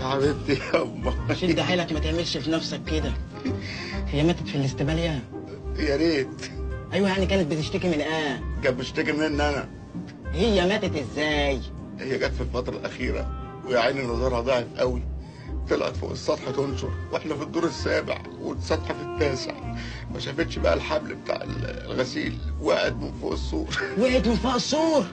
يا حبيبتي يا أمه شد حيلك ما تعملش في نفسك كده هي ماتت في الاستبالية يا ريت ايوه يعني كانت بتشتكي من ايه كان بيشتكي مني أنا هي ماتت ازاي هي جت في الفترة الأخيرة ويا عيني نظرها ضعف قوي طلعت فوق السطح تنشر واحنا في الدور السابع والسطح في التاسع ما شافتش بقى الحبل بتاع الغسيل وقعت من فوق السور وقعت من فوق السور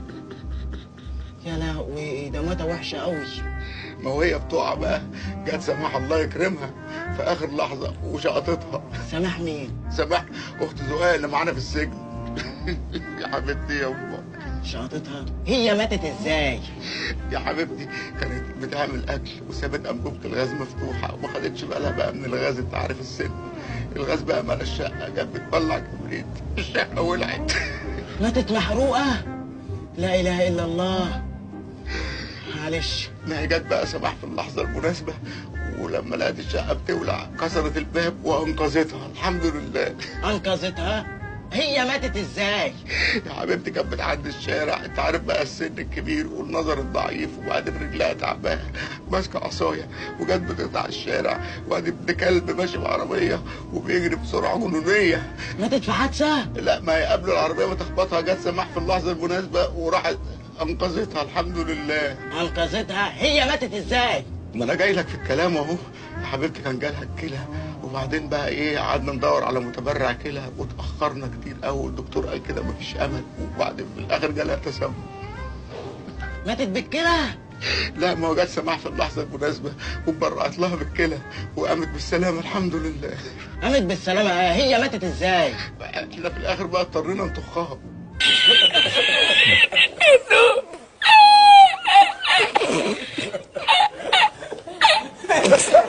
يا لهوي ده موتة وحشة قوي ما وهي بتقع بقى جت سماح الله يكرمها في اخر لحظه وشقطتها سامح مين سماح اخت زهير اللي معانا في السجن يا حبيبتي يا امه شقطتها هي ماتت ازاي يا حبيبتي كانت بتعمل اكل وسابت انبوبه الغاز مفتوحه وما خدتش بالها بقى من الغاز انت عارف السن الغاز بقى مال الشقه جت بتطلع كبريت الشقه ولعت ماتت محروقة لا اله الا الله معلش ما هي جت بقى سماح في اللحظه المناسبه ولما لقت الشقه بتولع كسرت الباب وانقذتها الحمد لله انقذتها هي ماتت ازاي يا حبيبتي كانت بتعدي الشارع انت عارف بقى السن الكبير والنظر الضعيف وبعدين رجلها تعبانه ماسكه عصايه وجت بتقطع الشارع وبعدين ابن كلب ماشي بعربيه وبيجري بسرعه جنونيه ماتت في حادثة لا ما هي قبل العربيه ما تخبطها جت سماح في اللحظه المناسبه وراحت انقذتها الحمد لله انقذتها هي ماتت ازاي ما انا جاي لك في الكلام اهو يا حبيبتي كان جالها الكلى وبعدين بقى ايه قعدنا ندور على متبرع كلى واتاخرنا كتير قوي الدكتور قال كده مفيش امل وبعدين في الاخر جالها تسمم ماتت بالكلى لا ما هو جت سماح في اللحظه المناسبه وبرأت لها بالكلى وقامت بالسلامه الحمد لله قامت بالسلامة آه، هي ماتت ازاي احنا في الاخر بقى اضطرينا نطخها Ha ha ha!